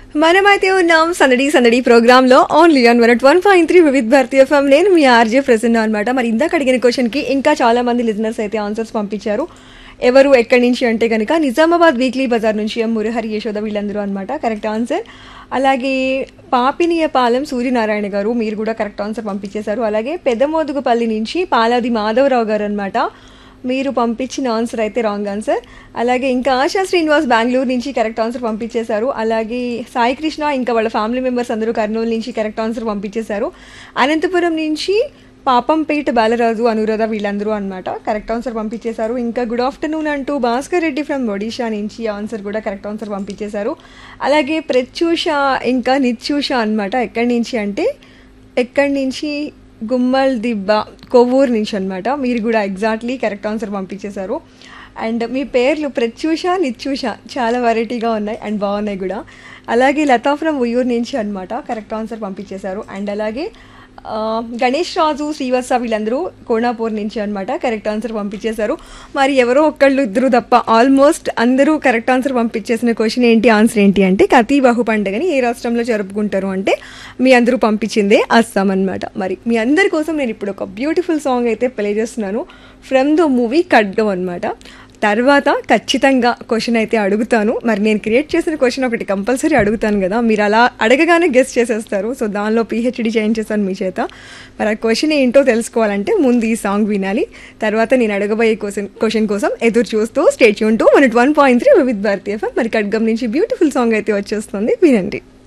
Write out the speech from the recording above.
మనమైతే ఉన్నాం సందడి సందడి ప్రోగ్రామ్ లో only on one one point three Vividh Bharati FM నేను మీ ఆర్జే ప్రసన్న అనమాట మరి ఇందాక అడిగిన క్వశ్చన్ కి ఇంకా చాలా మంది లిజనర్స్ అయితే ఆన్సర్స్ పంపించారు ఎవరు ఎక్కడి నుంచి అంటే కనుక నిజామాబాద్ వీక్లీ బజార్ నుంచి ఎం మురహరి యశోద వీళ్ళందరూ అనమాట కరెక్ట్ ఆన్సర్ అలాగే పాపినియపాలెం సూర్యనారాయణ గారు మీరు కూడా కరెక్ట్ ఆన్సర్ పంపించేశారు అలాగే పెద్దమోదుగుపల్లి నుంచి పాలాది మాధవరావు గారు అనమాట మీరు పంపించిన ఆన్సర్ అయితే రాంగ్ ఆన్సర్ అలాగే ఇంకా ఆశా శ్రీనివాస్ బెంగళూరు నుంచి కరెక్ట్ ఆన్సర్ పంపించేశారు అలాగే సాయి కృష్ణ ఇంకా వాళ్ళ ఫ్యామిలీ మెంబర్స్ అందరూ కర్నూలు నుంచి కరెక్ట్ ఆన్సర్ పంపించేశారు అనంతపురం నుంచి పాపంపేట బాలరాజు అనురాధ వీళ్ళందరూ అనమాట కరెక్ట్ ఆన్సర్ పంపించేశారు ఇంకా గుడ్ ఆఫ్టర్నూన్ అంటూ భాస్కర్ రెడ్డి ఫ్రమ్ ఒడిషా నుంచి ఆన్సర్ కూడా కరెక్ట్ ఆన్సర్ పంపించేశారు అలాగే ప్రత్యూష ఇంకా నిత్యూష అనమాట ఎక్కడి నుంచి అంటే ఎక్కడి నుంచి గుమ్మల్ దిబ్బ కొవ్వూరు నుంచి అనమాట మీరు కూడా ఎగ్జాక్ట్లీ కరెక్ట్ ఆన్సర్ పంపించేశారు అండ్ మీ పేర్లు ప్రత్యూష నిత్యూష చాలా వెరైటీగా ఉన్నాయి అండ్ బాగున్నాయి కూడా అలాగే లతా ఫ్రమ్ ఉయ్యూరు నుంచి అనమాట కరెక్ట్ ఆన్సర్ పంపించేశారు అండ్ అలాగే ఆ, గణేష్ రాజు శ్రీవత్స వీళ్ళందరూ కోణాపూర్ నుంచి అనమాట కరెక్ట్ ఆన్సర్ పంపించేశారు మరి ఎవరో ఒక్కళ్ళు ఇద్దరు తప్ప ఆల్మోస్ట్ అందరూ కరెక్ట్ ఆన్సర్ పంపించేసిన క్వశ్చన్ ఏంటి ఆన్సర్ ఏంటి అంటే కతీ బహు పండుగని ఏ రాష్ట్రంలో జరుపుకుంటారు అంటే మీ అందరూ పంపించిందే అస్సాం అనమాట మరి మీ అందరి కోసం నేను ఇప్పుడు ఒక బ్యూటిఫుల్ సాంగ్ అయితే ప్లే చేస్తున్నాను ఫ్రమ్ ద మూవీ ఖడ్గం అనమాట తర్వాత ఖచ్చితంగా క్వశ్చన్ అయితే అడుగుతాను మరి నేను క్రియేట్ చేసిన క్వశ్చన్ ఒకటి కంపల్సరీ అడుగుతాను కదా మీరు అలా అడగగానే గెస్ట్ చేసేస్తారు సో దానిలో పిహెచ్డి చేయించేసాను మీ చేత మరి ఆ క్వశ్చన్ ఏంటో తెలుసుకోవాలంటే ముందు ఈ సాంగ్ వినాలి తర్వాత నేను అడగబోయే క్వశ్చన్ క్వశ్చన్ కోసం ఎదురు చూస్తూ స్టేట్ యూన్ to one one point three Vividh Bharati మరి ఖడ్గం నుంచి బ్యూటిఫుల్ సాంగ్ అయితే వచ్చేస్తుంది వినండి